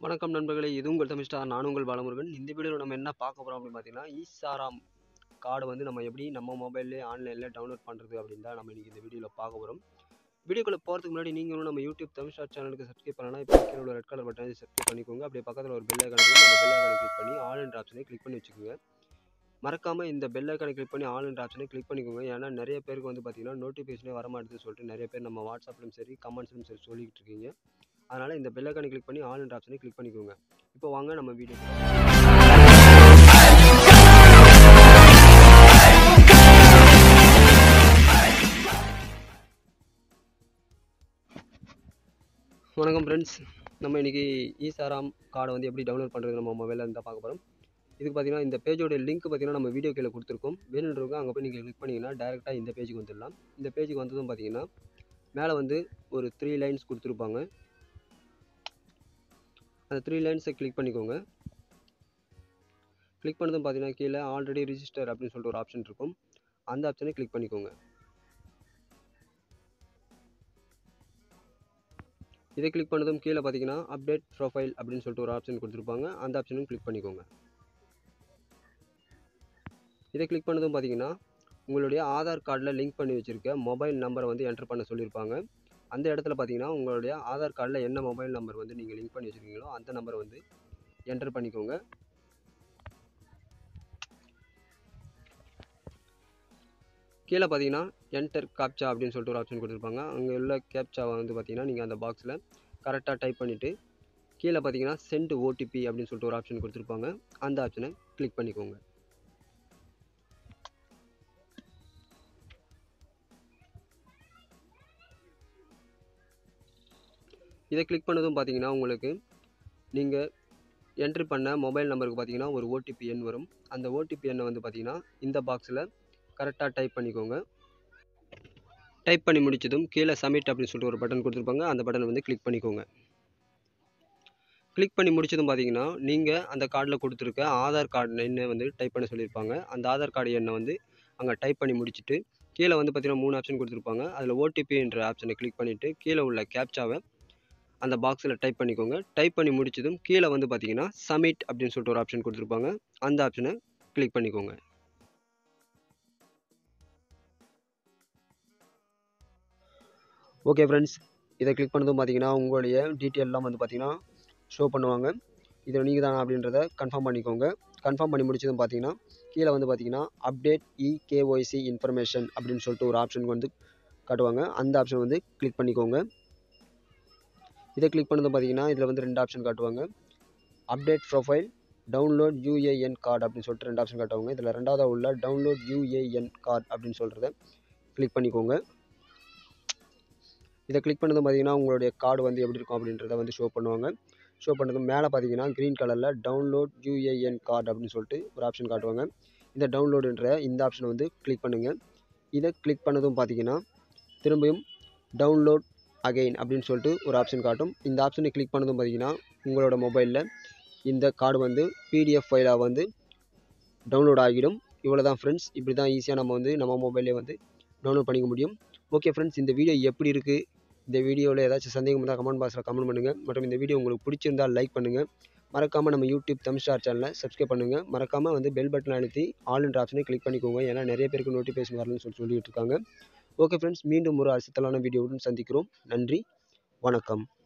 வணக்கம் நண்பர்களே இது உங்கள் தமிழ் ஸ்டார் நான் உங்கள் பாலமுருகன் இந்த வீடியோவில் நம்ம என்ன பார்க்க போகிறோம் அப்படின்னு பார்த்தீங்கன்னா ஈசாராம் கார்டு வந்து நம்ம எப்படி நம்ம மொபைல்லே ஆன்லைனில் டவுன்லோட் பண்ணுறது அப்படின்னு தான் நம்ம இன்றைக்கி இந்த வீடியோவில் பார்க்க போகிறோம் வீடியோக்குள்ளே போகிறதுக்கு முன்னாடி நீங்களும் நம்ம யூடியூப் தமிழ் ஸ்டார் சேனலுக்கு சப்ஸ்கிரைப் பண்ணலாம் இப்போ கீழே உள்ள ரெட் கலர் பட்டனை சப்ஸ்கிரைப் பண்ணிக்கோங்க அப்படியே பக்கத்தில் ஒரு பெல் ஐக்கான அந்த பெல் ஐக்கானை கிளிக் பண்ணி ஆல் என்ற ஆப்ஷனை கிளிக் பண்ணி வச்சுக்கோங்க மறக்காமல் இந்த பெல் ஐக்கானை கிளிக் பண்ணி ஆல் என்ற ஆப்ஷனை கிளிக் பண்ணிக்கோங்க ஏன்னா நிறைய பேருக்கு வந்து பார்த்தீங்கன்னா நோட்டிஃபிகேஷனே வர மாட்டேதுன்னு சொல்லிட்டு நிறைய பேர் நம்ம வாட்ஸ்அப்லையும் சரி கமெண்ட்ஸ்லையும் சரி சொல்லிக்கிட்டு இருக்கீங்க அதனால் இந்த பெல் ஐக்கானை கிளிக் பண்ணி ஆல் என்ற ஆப்ஷனை கிளிக் பண்ணிக்கோங்க இப்போ வாங்க நம்ம வீடியோ வணக்கம் ஃப்ரெண்ட்ஸ் நம்ம இன்றைக்கி ஈசாராம் கார்டை வந்து எப்படி டவுன்லோட் பண்ணுறது நம்ம மொபைலில் இருந்தால் பார்க்க போகிறோம் இதுக்கு பார்த்தீங்கன்னா இந்த பேஜோட லிங்க் பார்த்தீங்கன்னா நம்ம வீடியோ கீழே கொடுத்துருக்கோம் வேணுன்றவங்க அங்கே போய் நீங்கள் கிளிக் பண்ணிங்கன்னா டேரெக்டாக இந்த பேஜுக்கு வந்துடலாம் இந்த பேஜுக்கு வந்ததும் பார்த்தீங்கன்னா மேலே வந்து ஒரு த்ரீ லைன்ஸ் கொடுத்துருப்பாங்க அந்த த்ரீ லைன்ஸை கிளிக் பண்ணிக்கோங்க கிளிக் பண்ணதும் பார்த்தீங்கன்னா கீழே ஆல்ரெடி ரிஜிஸ்டர் அப்படின்னு சொல்லிட்டு ஒரு ஆப்ஷன் இருக்கும் அந்த ஆப்ஷனை கிளிக் பண்ணிக்கோங்க இதை கிளிக் பண்ணதும் கீழே பார்த்தீங்கன்னா அப்டேட் ப்ரொஃபைல் அப்படின்னு சொல்லிட்டு ஒரு ஆப்ஷன் கொடுத்துருப்பாங்க அந்த ஆப்ஷனும் கிளிக் பண்ணிக்கோங்க இதை கிளிக் பண்ணதும் பார்த்தீங்கன்னா உங்களுடைய ஆதார் கார்டில் லிங்க் பண்ணி வச்சுருக்க மொபைல் நம்பரை வந்து என்டர் பண்ண சொல்லியிருப்பாங்க அந்த இடத்துல பார்த்தீங்கன்னா உங்களுடைய ஆதார் கார்டில் என்ன மொபைல் நம்பர் வந்து நீங்கள் லிங்க் பண்ணி வச்சுருக்கீங்களோ அந்த நம்பரை வந்து என்டர் பண்ணிக்கோங்க கீழே பார்த்தீங்கன்னா என்டர் கேப்சா அப்படின்னு சொல்லிட்டு ஒரு ஆப்ஷன் கொடுத்துருப்பாங்க அங்கே உள்ள கேப்சாவை வந்து பார்த்தீங்கன்னா நீங்கள் அந்த பாக்ஸில் கரெக்டாக டைப் பண்ணிவிட்டு கீழே பார்த்தீங்கன்னா சென்ட் ஓடிபி அப்படின்னு சொல்லிட்டு ஒரு ஆப்ஷன் கொடுத்துருப்பாங்க அந்த ஆப்ஷனை கிளிக் பண்ணிக்கோங்க இதை கிளிக் பண்ணதும் பார்த்தீங்கன்னா உங்களுக்கு நீங்கள் என்ட்ரி பண்ண மொபைல் நம்பருக்கு பார்த்தீங்கன்னா ஒரு ஓடிபி எண் வரும் அந்த ஓடிபி எண்ணை வந்து பார்த்தீங்கன்னா இந்த பாக்ஸில் கரெக்டாக டைப் பண்ணிக்கோங்க டைப் பண்ணி முடிச்சதும் கீழே சப்மிட் அப்படின்னு சொல்லிட்டு ஒரு பட்டன் கொடுத்துருப்பாங்க அந்த பட்டனை வந்து கிளிக் பண்ணிக்கோங்க கிளிக் பண்ணி முடிச்சதும் பார்த்தீங்கன்னா நீங்கள் அந்த கார்டில் கொடுத்துருக்க ஆதார் கார்டு எண்ணை வந்து டைப் பண்ண சொல்லியிருப்பாங்க அந்த ஆதார் கார்டு எண்ணை வந்து அங்கே டைப் பண்ணி முடிச்சுட்டு கீழே வந்து பார்த்தீங்கன்னா மூணு ஆப்ஷன் கொடுத்துருப்பாங்க அதில் ஓடிபின்ற ஆப்ஷனை கிளிக் பண்ணிவிட்டு கீழே உள்ள கேப்சாவை அந்த பாக்ஸில் டைப் பண்ணிக்கோங்க டைப் பண்ணி முடிச்சதும் கீழே வந்து பார்த்தீங்கன்னா சப்மிட் அப்படின்னு சொல்லிட்டு ஒரு ஆப்ஷன் கொடுத்துருப்பாங்க அந்த ஆப்ஷனை கிளிக் பண்ணிக்கோங்க ஓகே ஃப்ரெண்ட்ஸ் இதை கிளிக் பண்ணதும் பார்த்தீங்கன்னா உங்களுடைய டீட்டெயிலெலாம் வந்து பார்த்தீங்கன்னா ஷோ பண்ணுவாங்க இதில் நீங்கள் தானா அப்படின்றத கன்ஃபார்ம் பண்ணிக்கோங்க கன்ஃபார்ம் பண்ணி முடிச்சதும் பார்த்தீங்கன்னா கீழே வந்து பார்த்தீங்கன்னா அப்டேட் இ கேஒய்சி இன்ஃபர்மேஷன் அப்படின்னு சொல்லிட்டு ஒரு ஆப்ஷன் வந்து காட்டுவாங்க அந்த ஆப்ஷன் வந்து கிளிக் பண்ணிக்கோங்க இதை கிளிக் பண்ணதும் பார்த்தீங்கன்னா இதில் வந்து ரெண்டு ஆப்ஷன் காட்டுவாங்க update profile download UAN card அப்படின்னு சொல்லிட்டு ரெண்டு ஆப்ஷன் காட்டுவாங்க இதில் ரெண்டாவதாக உள்ள டவுன்லோட் யூஏஎன் கார்டு அப்படின்னு சொல்கிறத கிளிக் பண்ணிக்கோங்க இதை கிளிக் பண்ணதும் பார்த்தீங்கன்னா உங்களுடைய கார்டு வந்து எப்படி இருக்கும் அப்படின்றத வந்து ஷோ பண்ணுவாங்க ஷோ பண்ணதும் மேலே பார்த்தீங்கன்னா க்ரீன் கலரில் டவுன்லோட் யூஏஎன் கார்டு அப்படின்னு சொல்லிட்டு ஒரு ஆப்ஷன் காட்டுவாங்க இந்த டவுன்லோடுன்ற இந்த ஆப்ஷனை வந்து கிளிக் பண்ணுங்கள் இதை கிளிக் பண்ணதும் பார்த்தீங்கன்னா திரும்பியும் டவுன்லோட் அகைன் அப்படின்னு சொல்லிட்டு ஒரு ஆப்ஷன் காட்டும் இந்த ஆப்ஷனை கிளிக் பண்ணதும் பார்த்தீங்கன்னா உங்களோட மொபைலில் இந்த கார்டு வந்து பிடிஎஃப் ஃபைலாக வந்து டவுன்லோட் ஆகிடும் இவ்வளோ தான் ஃப்ரெண்ட்ஸ் இப்படி தான் ஈஸியாக நம்ம வந்து நம்ம மொபைல்லே வந்து டவுன்லோட் பண்ணிக்க முடியும் ஓகே ஃப்ரெண்ட்ஸ் இந்த வீடியோ எப்படி இருக்குது இந்த வீடியோவில் ஏதாச்சும் சந்தேகம் இருந்தால் கமெண்ட் பாக்ஸில் கமெண்ட் பண்ணுங்கள் மற்றும் இந்த வீடியோ உங்களுக்கு பிடிச்சிருந்தால் லைக் பண்ணுங்கள் மறக்காமல் நம்ம யூடியூப் தமிழ் ஸ்டார் சேனலை சப்ஸ்கிரைப் பண்ணுங்கள் மறக்காமல் வந்து பெல் பட்டன் அழுத்தி ஆல் என்ற ஆப்ஷனை கிளிக் பண்ணிக்கோங்க ஏன்னா நிறைய பேருக்கு நோட்டிஃபிகேஷன் வரலன்னு சொல்லி சொல்லிட்டு இருக்காங்க ஓகே ஃப்ரெண்ட்ஸ் மீண்டும் ஒரு அசத்தலான வீடியோவுடன் சந்திக்கிறோம் நன்றி வணக்கம்